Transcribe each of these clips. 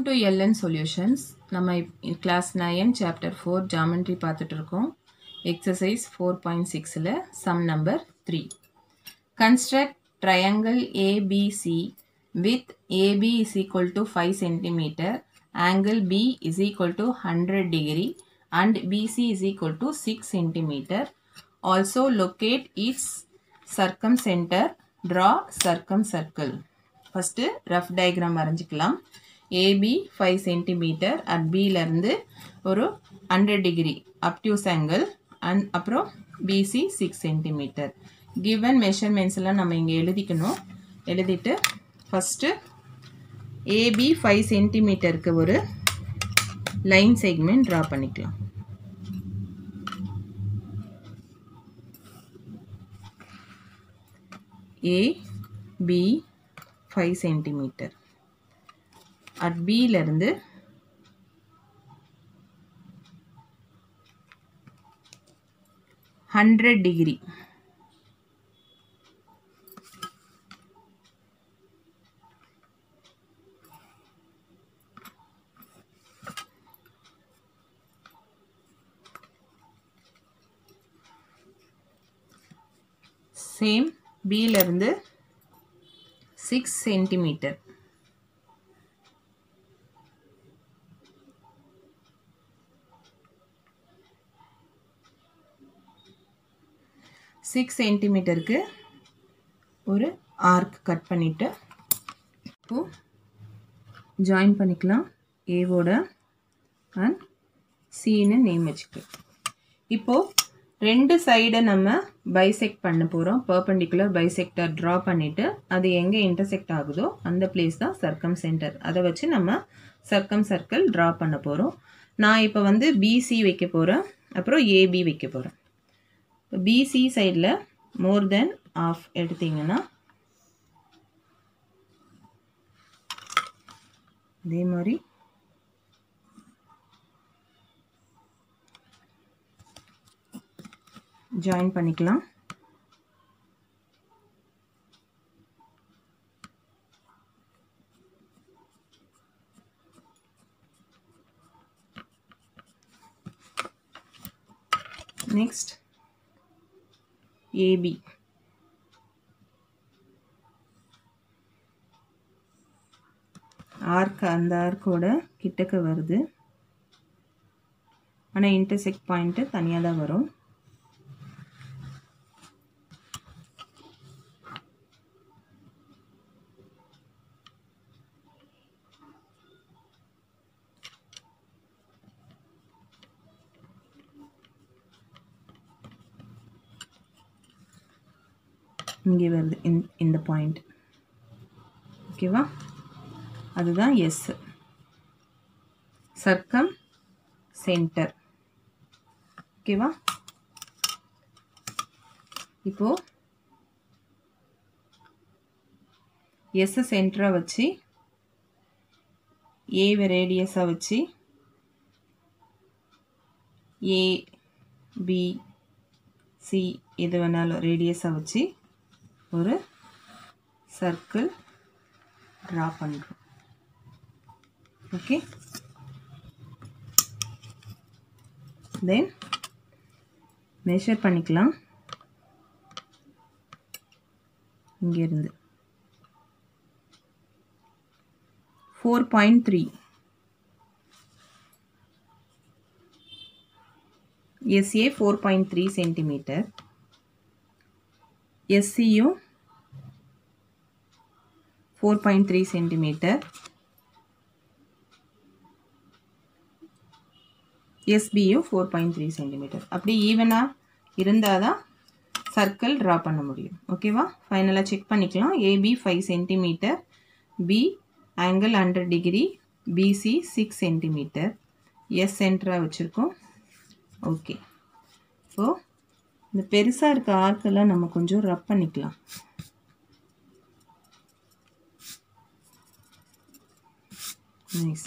to LN solutions நம்ம class nine chapter four geometry பார்த்துட்டு இருக்கோம் எக்ஸசைஸ் ஃபோர் பாயிண்ட் சிக்ஸில் sum number three construct triangle ABC with AB is equal to five centimeter angle B is equal to hundred degree and BC is equal to six centimeter also locate its circum center draw circum circle first rough diagram வரைஞ்சிக்கலாம் AB five centimeter at பியிலேருந்து ஒரு hundred degree obtuse angle and அப்புறம் BC six centimeter given measurements எல்லாம் நம்ம இங்கே எழுதிக்கணும் எழுதிட்டு first AB five சென்டிமீட்டருக்கு ஒரு லைன் செக்மெண்ட் ட்ரா பண்ணிக்கலாம் A B five centimeter at பியிலேருந்து ஹண்ட்ரட் டிகிரி சேம் பியிலேருந்து சிக்ஸ் சென்டிமீட்டர் சிக்ஸ் சென்டிமீட்டருக்கு ஒரு ஆர்க் கட் பண்ணிவிட்டு இப்போது ஜாயின் பண்ணிக்கலாம் ஏவோட அண்ட் சின்னு நேம் வச்சுக்கலாம் இப்போது ரெண்டு சைடை நம்ம பைசெக்ட் பண்ண போகிறோம் பர்பண்டிகுலர் பைசெக்டர் ட்ரா பண்ணிவிட்டு அது எங்கே இன்டர்செக்ட் ஆகுதோ அந்த பிளேஸ் தான் சர்க்கம் சென்டர் அதை வச்சு நம்ம சர்க்கம் சர்க்கிள் ட்ரா பண்ண போகிறோம் நான் இப்போ வந்து பிசி வைக்க போகிறேன் அப்புறம் ஏபி வைக்க போகிறேன் பிசி சைடில் மோர் தென் ஆஃப் எடுத்தீங்கன்னா இதே மாதிரி ஜாயின் பண்ணிக்கலாம் நெக்ஸ்ட் ஏபி ஆர்க் அந்த ஆர்க்கோட கிட்டக்க வருது ஆனால் இன்டர்செக்ட் பாயிண்ட்டு தனியாக தான் வரும் இங்கே வருது இந் இந்த பாயிண்ட் ஓகேவா அதுதான் எஸ் சர்க்கம் சென்டர் ஓகேவா இப்போ எஸ் சென்டராக வச்சு ஏவை ரேடியஸாக வச்சு ஏ பி சி எது வேணாலும் ரேடியஸாக வச்சு ஒரு சர்க்கிள் ட்ரா பண்ணுறோம் ஓகே தென் மெஷர் பண்ணிக்கலாம் இங்கேருந்து four point three SA four point three centimeter எஸ்சியும் ஃபோர் பாயிண்ட் த்ரீ சென்டிமீட்டர் எஸ்பியும் ஃபோர் பாயிண்ட் த்ரீ சென்டிமீட்டர் அப்படி ஈவனாக இருந்தால் தான் சர்க்கிள் ட்ரா பண்ண முடியும் ஓகேவா ஃபைனலாக செக் பண்ணிக்கலாம் AB five centimeter B angle hundred degree BC six centimeter S சென்டராக வச்சுருக்கோம் ஓகே ஸோ இந்த பெருசாக இருக்க ஆர்க்கெல்லாம் நம்ம கொஞ்சம் ரப் பண்ணிக்கலாம் nice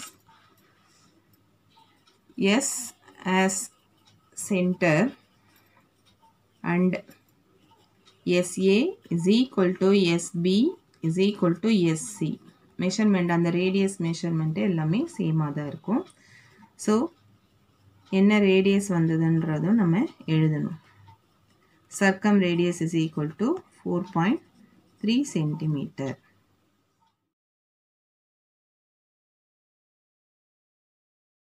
s as center and sa is equal to sb is equal to sc measurement அந்த ரேடியஸ் மெஷர்மெண்ட்டு எல்லாமே சேமாக தான் இருக்கும் ஸோ என்ன ரேடியஸ் வந்ததுன்றதும் நம்ம எழுதணும் circum radius is equal to four point three centimetre